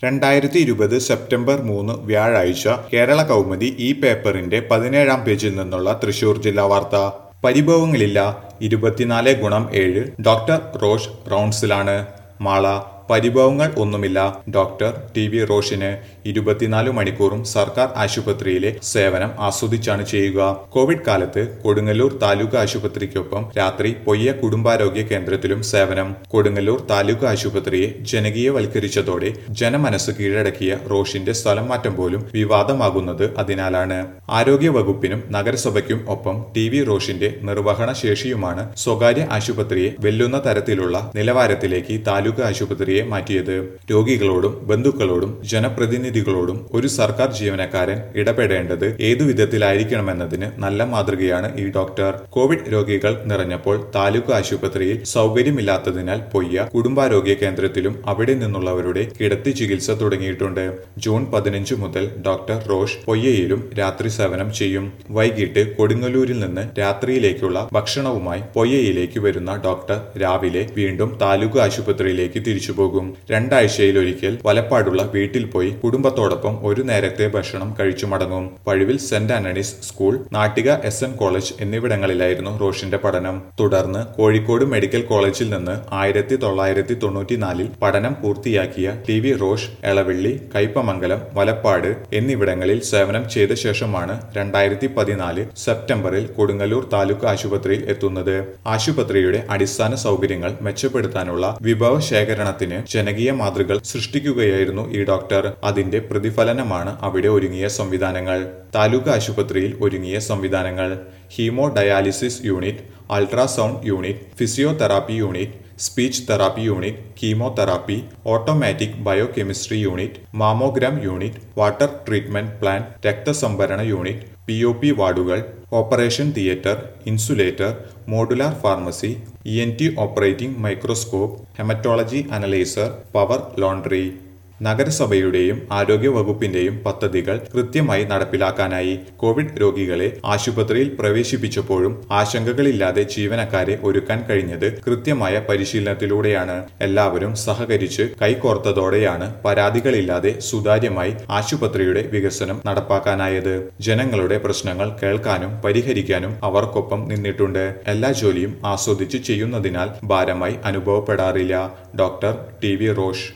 രണ്ടായിരത്തി ഇരുപത് സെപ്റ്റംബർ മൂന്ന് വ്യാഴാഴ്ച കേരള കൗമുദി ഈ പേപ്പറിന്റെ പതിനേഴാം പേജിൽ നിന്നുള്ള തൃശൂർ ജില്ലാ വാർത്ത പരിഭവങ്ങളില്ല ഇരുപത്തിനാല് ഗുണം ഏഴ് ഡോക്ടർ റോഷ് റൗണ്ട്സിലാണ് മാള പരിഭവങ്ങൾ ഒന്നുമില്ല ഡോക്ടർ ടി വി റോഷിന് ഇരുപത്തിനാല് മണിക്കൂറും സർക്കാർ ആശുപത്രിയിലെ സേവനം ആസ്വദിച്ചാണ് ചെയ്യുക കോവിഡ് കാലത്ത് കൊടുങ്ങല്ലൂർ താലൂക്ക് ആശുപത്രിക്കൊപ്പം രാത്രി പൊയ്യ കുടുംബാരോഗ്യ കേന്ദ്രത്തിലും സേവനം കൊടുങ്ങല്ലൂർ താലൂക്ക് ആശുപത്രിയെ ജനകീയവൽക്കരിച്ചതോടെ ജനമനസ് കീഴടക്കിയ റോഷിന്റെ സ്ഥലം മാറ്റം പോലും വിവാദമാകുന്നത് അതിനാലാണ് ആരോഗ്യ വകുപ്പിനും നഗരസഭയ്ക്കും ഒപ്പം ടി വി റോഷിന്റെ നിർവഹണ ശേഷിയുമാണ് സ്വകാര്യ ആശുപത്രിയെ വെല്ലുന്ന തരത്തിലുള്ള നിലവാരത്തിലേക്ക് താലൂക്ക് ആശുപത്രിയെ മാറ്റിയത് രോഗികളോടും ബന്ധുക്കളോടും ജനപ്രതിനിധികളോടും ഒരു സർക്കാർ ജീവനക്കാരൻ ഇടപെടേണ്ടത് ഏതു വിധത്തിലായിരിക്കണമെന്നതിന് നല്ല മാതൃകയാണ് ഈ ഡോക്ടർ കോവിഡ് രോഗികൾ നിറഞ്ഞപ്പോൾ താലൂക്ക് ആശുപത്രിയിൽ സൗകര്യമില്ലാത്തതിനാൽ പൊയ്യ കുടുംബാരോഗ്യ കേന്ദ്രത്തിലും അവിടെ നിന്നുള്ളവരുടെ കിടത്തി ചികിത്സ തുടങ്ങിയിട്ടുണ്ട് ജൂൺ പതിനഞ്ച് മുതൽ ഡോക്ടർ റോഷ് പൊയ്യയിലും രാത്രി സേവനം ചെയ്യും വൈകിട്ട് കൊടുങ്ങല്ലൂരിൽ നിന്ന് രാത്രിയിലേക്കുള്ള ഭക്ഷണവുമായി പൊയ്യയിലേക്ക് വരുന്ന ഡോക്ടർ രാവിലെ വീണ്ടും താലൂക്ക് ആശുപത്രിയിലേക്ക് തിരിച്ചു പോകും രണ്ടാഴ്ചയിലൊരിക്കൽ വലപ്പാടുള്ള വീട്ടിൽ പോയി കുടുംബത്തോടൊപ്പം ഒരു നേരത്തെ ഭക്ഷണം കഴിച്ചു മടങ്ങും Pazhuvil saint Antony's school Nattika S N college എന്നിവിടങ്ങളിലായിരുന്നു റോഷിന്റെ പഠനം തുടർന്ന് കോഴിക്കോട് മെഡിക്കൽ കോളേജിൽ നിന്ന് ആയിരത്തി തൊള്ളായിരത്തി തൊണ്ണൂറ്റിനാലിൽ പഠനം പൂർത്തിയാക്കിയ ടി വി റോഷ് എളവള്ളി കയ്പമംഗലം വലപ്പാട് എന്നിവിടങ്ങളിൽ സേവനം ചെയ്ത ശേഷമാണ് രണ്ടായിരത്തി പതിനാല് സെപ്റ്റംബറിൽ കൊടുങ്ങല്ലൂർ താലൂക്ക് ആശുപത്രിയിൽ എത്തുന്നത് ആശുപത്രിയുടെ അടിസ്ഥാന സൗകര്യങ്ങൾ മെച്ചപ്പെടുത്താനുള്ള വിഭവ ശേഖരണത്തിന് ജനകീയ മാതൃകൾ സൃഷ്ടിക്കുകയായിരുന്നു ഈ ഡോക്ടർ അതിന്റെ പ്രതിഫലനമാണ് അവിടെ ഒരുങ്ങിയ സംവിധാനങ്ങൾ താലൂക്ക് ആശുപത്രിയിൽ ഒരുങ്ങിയ സംവിധാനങ്ങൾ hemo dialysis unit ultrasound unit physiotherapy unit speech therapy unit chemotherapy automatic biochemistry unit mammogram unit water treatment plan രക്തസംഭരണ യൂണിറ്റ് പി ഒ പി വാർഡുകൾ operation theatre insulator modular pharmacy E N T operating microscope haematology analyser power laundry നഗരസഭയുടെയും ആരോഗ്യ വകുപ്പിന്റെയും പദ്ധതികൾ കൃത്യമായി നടപ്പിലാക്കാനായി Covid രോഗികളെ ആശുപത്രിയിൽ പ്രവേശിപ്പിച്ചപ്പോഴും ആശങ്കകളില്ലാതെ ജീവനക്കാരെ ഒരുക്കാൻ കഴിഞ്ഞത് കൃത്യമായ പരിശീലനത്തിലൂടെയാണ് എല്ലാവരും സഹകരിച്ച് കൈകോർത്തതോടെയാണ് പരാതികളില്ലാതെ സുതാര്യമായി ആശുപത്രിയുടെ വികസനം നടപ്പാക്കാനായത് ജനങ്ങളുടെ പ്രശ്നങ്ങൾ കേൾക്കാനും പരിഹരിക്കാനും അവർക്കൊപ്പം നിന്നിട്ടുണ്ട് എല്ലാ ജോലിയും ആസ്വദിച്ച് ചെയ്യുന്നതിനാൽ ഭാരമായി അനുഭവപ്പെടാറില്ല ഡോക്ടർ ടി വി റോഷ്